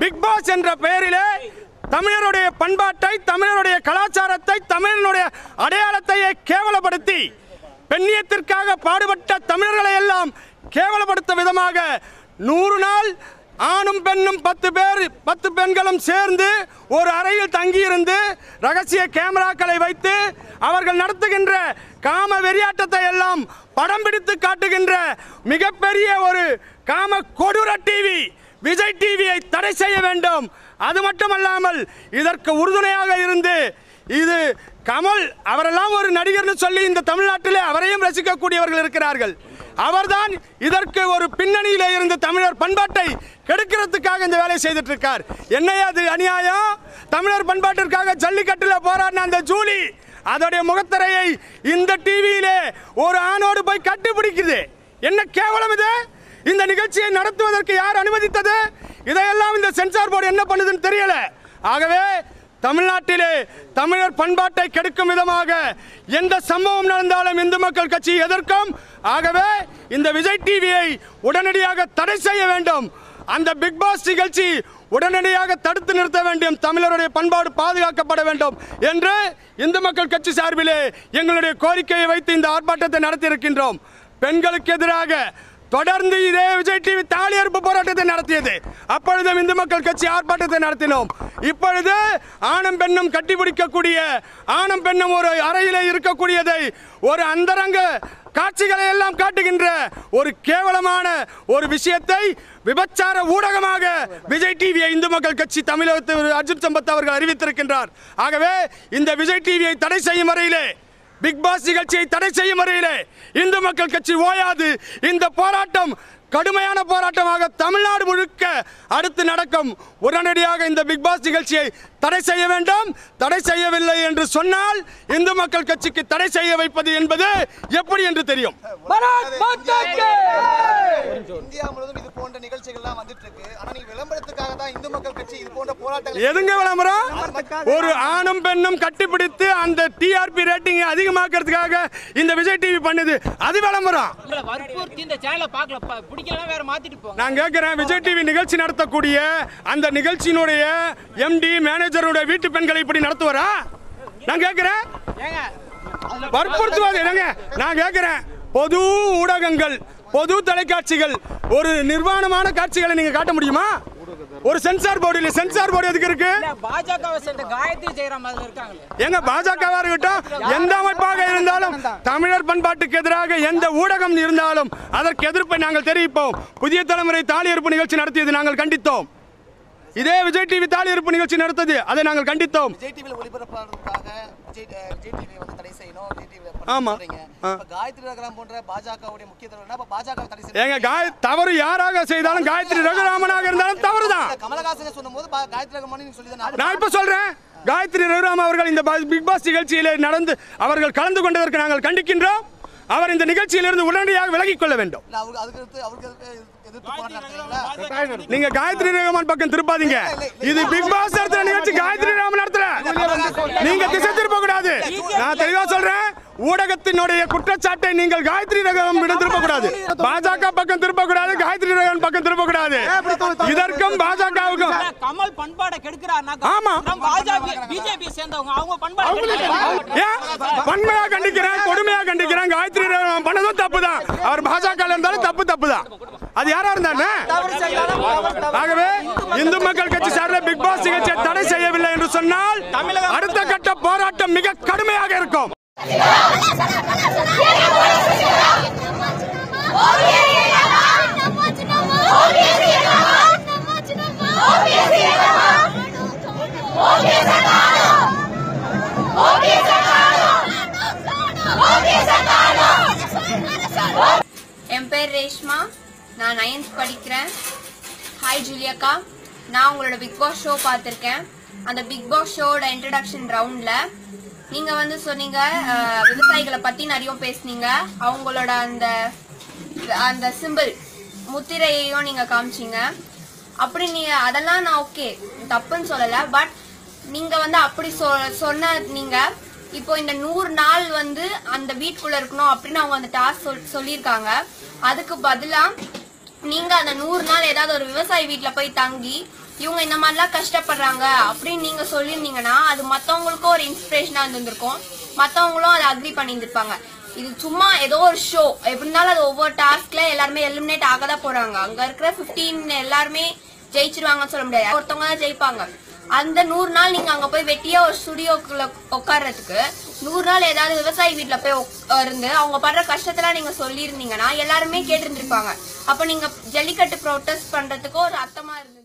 Big pass என்ற பெயரிலே தமிழருடைய பண்பாட்டை தமிழருடைய கலாச்சாரத்தை தமிழனுடைய அடையாளத்தை கேவலப்படுத்தி பெண்ணியத்திற்காக பாடுபட்ட தமிழர்களை எல்லாம் கேவலப்படுத்தும் விதமாக நூறு நாள் ஆணும் பெண்ணும் பத்து பேர் பத்து பெண்களும் சேர்ந்து ஒரு அறையில் தங்கியிருந்து ரகசிய கேமராக்களை வைத்து அவர்கள் நடத்துகின்ற காம வெறியாட்டத்தை எல்லாம் படம் பிடித்து காட்டுகின்ற மிகப்பெரிய ஒரு காம கொடூர டிவி விஜய் டிவியை தடை செய்ய வேண்டும் அது மட்டுமல்லாமல் இதற்கு உறுதுணையாக இருந்து இது கமல் அவரெல்லாம் ஒரு நடிகர்னு சொல்லி இந்த தமிழ்நாட்டிலே அவரையும் ரசிக்கக்கூடியவர்கள் இருக்கிறார்கள் அவர்தான் இதற்கு ஒரு பின்னணியிலே இருந்து தமிழர் பண்பாட்டை கெடுக்கிறதுக்காக இந்த வேலையை செய்துட்டு இருக்கார் என்னையா அது அநியாயம் தமிழர் பண்பாட்டிற்காக ஜல்லிக்கட்டில் போராடின அந்த ஜூலி அதோடைய முகத்திரையை இந்த டிவியிலே ஒரு ஆணோடு போய் கட்டிப்பிடிக்குது என்ன கேவலம் இது இந்த நிகழ்ச்சியை நடத்துவதற்கு யார் அனுமதித்தது இதையெல்லாம் இந்த சென்சார் போர்டு என்ன பண்ணுதுன்னு தெரியல ஆகவே தமிழ்நாட்டிலே தமிழர் பண்பாட்டை கெடுக்கும் விதமாக எந்த சம்பவம் நடந்தாலும் இந்து மக்கள் கட்சி எதிர்க்கும் ஆகவே இந்த விஜய் டிவியை உடனடியாக தடை செய்ய வேண்டும் அந்த பிக் பாஸ் நிகழ்ச்சி உடனடியாக தடுத்து நிறுத்த வேண்டும் தமிழருடைய பண்பாடு பாதுகாக்கப்பட வேண்டும் என்று இந்து மக்கள் கட்சி சார்பிலே எங்களுடைய கோரிக்கையை வைத்து இந்த ஆர்ப்பாட்டத்தை நடத்தியிருக்கின்றோம் பெண்களுக்கு எதிராக தொடர்ந்து இதே விஜய் டிவி தாலி அறுப்பு போராட்டத்தை நடத்தியது அப்பொழுதும் இந்து மக்கள் கட்சி ஆர்ப்பாட்டத்தை நடத்தினோம் இப்பொழுது ஆணும் பெண்ணும் கட்டிப்பிடிக்கக்கூடிய ஆணும் பெண்ணும் ஒரு அறையிலே இருக்கக்கூடியதை ஒரு அந்தரங்க காட்சிகளை எல்லாம் காட்டுகின்ற ஒரு கேவலமான ஒரு விஷயத்தை விபச்சார ஊடகமாக விஜய் டிவியை இந்து மக்கள் கட்சி தமிழகத்தில் அர்ஜுன் சம்பத் அவர்கள் அறிவித்திருக்கின்றார் ஆகவே இந்த விஜய் டிவியை தடை செய்யும் வரையிலே பிக் பாஸ் நிகழ்ச்சியை தடை செய்யும் வரையிலே இந்து மக்கள் கட்சி ஓயாது இந்த போராட்டம் கடுமையான போராட்டமாக தமிழ்நாடு முழுக்க அடுத்து நடக்கும் உடனடியாக இந்த பிக் பாஸ் நிகழ்ச்சியை தடை செய்ய வேண்டும் தடை செய்யவில்லை என்று சொன்னால் இந்து மக்கள் கட்சிக்கு தடை செய்ய வைப்பது என்பது எப்படி என்று தெரியும் இந்தியா முழுவதும் இது போன்ற நிகழ்ச்சிகள்லாம் வந்துட்டு இருக்கு ஆனா நீங்க விளம்பரத்துக்காக தான் இந்து மக்கள் கட்சி இது போன்ற போராட்டங்கள் எதுங்க விளம்பரம் ஒரு ஆணும் பெண்ணும் கட்டிப்பிடித்து அந்த டிஆர்பி ரேட்டிங் அதிகமாக்குறதுக்காக இந்த விஜய் டிவி பண்ணுது அது விளம்பரம் உங்களை வற்புறுத்தி இந்த சேனலை பார்க்கல ப- பிடிக்கலாம் வேற மாத்திட்டு போங்க நான் கேட்கிறேன் விஜய் டிவி நிகழ்ச்சி நடத்தக்கூடிய அந்த நிகழ்ச்சியினுடைய எம்டி மேனேஜருடைய வீட்டு பெண்களை இப்படி நடத்துவாரா நான் கேட்கிறேன் ஏங்க வற்புறுத்துவது என்னங்க நான் கேட்கிறேன் பொது ஊடகங்கள் பொது தொலைக்காட்சிகள் ஒரு நிர்வாணமான காட்சிகளை நீங்க காட்ட முடியுமா ஒரு சென்சார் போர்டு இல்ல சென்சார் போர்டு எதுக்கு இருக்கு இல்ல பாஜகவை சேர்ந்த காயத்ரி ஜெயராம் அதுல இருக்காங்களே எங்க பாஜகவா இருக்கட்டும் எந்த அமைப்பாக இருந்தாலும் தமிழர் பண்பாட்டுக்கு எதிராக எந்த ஊடகம் இருந்தாலும் அதற்கு எதிர்ப்பை நாங்கள் தெரிவிப்போம் புதிய தலைமுறை தாலி அறுப்பு நிகழ்ச்சி நடத்தியது நாங்கள் கண்டித்தோம் இதே விஜய் டிவி தாலி அறுப்பு நிகழ்ச்சி நடத்தது அதை நாங்கள் கண்டித்தோம் விஜய் டிவில ஒளிபரப்பாடுறதுக்காக விஜய் அஹ், விஜய் டிவி வந்து தடை செய்யணும் விஜய் டிவில ஆமா. சொல்றீங்க ஆ. இப்ப காயத்ரி ரகரம் போன்ற பாஜகவுடைய முக்கிய தலைவர் அப்ப பாஜக தடை ஏங்க செய்யணும் காய தவறு யாராக செய்தாலும் காயத்ரி ரகுராமனாக இருந்தாலும் தவறுதான் கமலஹாசன் சொன்னபோது பா- காயத்ரி ரகமானு நீங்க சொல்லி தானே நான் இப்ப சொல்றேன் காயத்ரி ரகுராம் அவர்கள் இந்த பா- பிக் பாஸ் நிகழ்ச்சியிலே நடந்து அவர்கள் கலந்து கொண்டதற்கு நாங்கள் கண்டிக்கின்றோம் அவர் இந்த நிகழ்ச்சியிலிருந்து உடனடியாக விலகிக் கொள்ள வேண்டும் இல்ல அவருக்கு அதுக்கு அடுத்து அவருக்கு எதிர்த்து- எதிர்த்து போராட்டம் நடத்துறீங்களா நீங்க காயத்ரி ரகுமான் பக்கம் திருப்பாதீங்க இது பிக் பாஸ் நடத்துற நிகழ்ச்சி காயத்ரி ரகுமான் நடத்துற நீங்க திசை திருப்ப கூடாது நான் தெளிவா சொல்றேன் ஊடகத்தினுடைய குற்றச்சாட்டை நீங்கள் காயத்ரி ரகம் விட திருப்ப கூடாது பாஜக பக்கம் திருப்ப கூடாது காயத்ரி ரகம் பக்கம் திருப்ப கூடாது இதற்கும் பாஜகவுக்கும் இல்ல, கமல் பண்பாடை கெடுக்கிறாருன்னா ஆமா. நம்ம பாஜக பிஜேபி சேர்ந்தவங்க அவங்க பண்பாடை கெடுக்கிறாங்க. ஏன் வன்மையா கண்டிக்கிறேன் கொடுமையா கண்டிக்கிறேன் காயத்ரி ரகுமான் பண்ணதும் தப்பு தான் அவர் பாஜக இருந்தாலும் தப்பு தப்பு தான் அது யாரா இருந்தானே ஆகவே இந்து மக்கள் கட்சி சார்பில் பிக் பாஸ் நிகழ்ச்சியை தடை செய்யவில்லை என்று சொன்னால் அடுத்த கட்ட போராட்டம் மிக கடுமையாக இருக்கும் என் பேர் ரேஷ்மா நான் நைன்த் படிக்கிறேன் ஹாய் ஜூலியாக்கா நான் உங்களோட பிக் பாஸ் ஷோ பார்த்துருக்கேன் அந்த பிக் பாஸ் ஷோட இன்ட்ரடக்ஷன் ரவுண்டில் நீங்கள் வந்து சொன்னீங்க அஹ், விவசாயிகளை பற்றி நிறைய பேசுனீங்க அவங்களோட அந்த அந்த சிம்பிள் முத்திரையையும் நீங்கள் காமிச்சீங்க அப்படி நீ அதெல்லாம் நான் ஓகே தப்புன்னு சொல்லலை பட் நீங்கள் வந்து அப்படி சொ சொன்ன நீங்கள் இப்போ இந்த நூறு நாள் வந்து அந்த வீட்டுக்குள்ள இருக்கணும் அப்படின்னு அவங்க அந்த டாஸ்க் சொல் சொல்லியிருக்காங்க அதுக்கு பதிலா நீங்க அந்த நூறு நாள் ஏதாவது ஒரு விவசாயி வீட்ல போய் தங்கி இவங்க இந்த மாதிரிலாம் கஷ்டப்படுறாங்க அப்படின்னு நீங்க சொல்லியிருந்தீங்கன்னா அது மத்தவங்களுக்கும் ஒரு இன்ஸ்பிரேஷனா இருந்திருக்கும் மத்தவங்களும் அதை அக்ரி பண்ணியிருந்திருப்பாங்க இது சும்மா ஏதோ ஒரு ஷோ எப்படி இருந்தாலும் அது ஒவ்வொரு டாஸ்க்ல எல்லாருமே எலிமினேட் ஆக தான் போறாங்க அங்க இருக்கிற 15 எல்லாருமே ஜெயிச்சிருவாங்கன்னு சொல்ல முடியாது ஒருத்தவங்க தான் ஜெயிப்பாங்க அந்த நூறு நாள் நீங்க அங்க போய் வெட்டியா ஒரு ஸ்டுடியோக்குள்ள உட்கார்றதுக்கு நூறு நாள் ஏதாவது விவசாயி வீட்ல போய் உக்- இருந்து அவங்க படுற கஷ்டத்தெல்லாம் நீங்க சொல்லியிருந்தீங்கன்னா எல்லாருமே கேட்டிருந்திருப்பாங்க அப்ப நீங்க ஜல்லிக்கட்டு ப்ரொட்டஸ்ட் பண்றதுக்கு ஒரு அர்த்தமா இருந்தது